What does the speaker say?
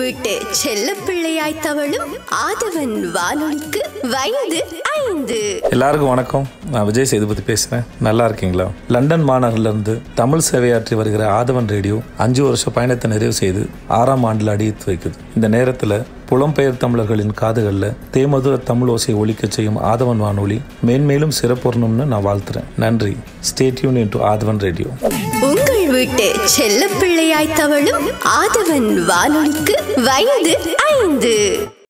வீட்டு செல்ல பிள்ளையாய் தவழும் ஆதவன் வானொலிக்கு வயது ஐந்து எல்லாருக்கும் வணக்கம் நான் விஜய் சேதுபதி பேசுகிறேன் நல்லா இருக்கீங்களா லண்டன் மாநகரில் இருந்து தமிழ் சேவையாற்றி வருகிற ஆதவன் ரேடியோ அஞ்சு வருஷ பயணத்தை நிறைவு செய்து ஆறாம் ஆண்டில் அடியெடுத்து வைக்குது இந்த நேரத்தில் புலம்பெயர் தமிழர்களின் காதுகளில் தேமதுர தமிழ் ஓசையை ஒலிக்கச் செய்யும் ஆதவன் வானொலி மேன்மேலும் சிறப்புறணும்னு நான் வாழ்த்துறேன் நன்றி ஸ்டேட்யூன் இன்டு ஆதவன் ரேடியோ உங்கள் வீட்டு செல்ல பிள்ளையாய் தவழும் ஆதவன் வானொலிக்கு வயது ஐந்து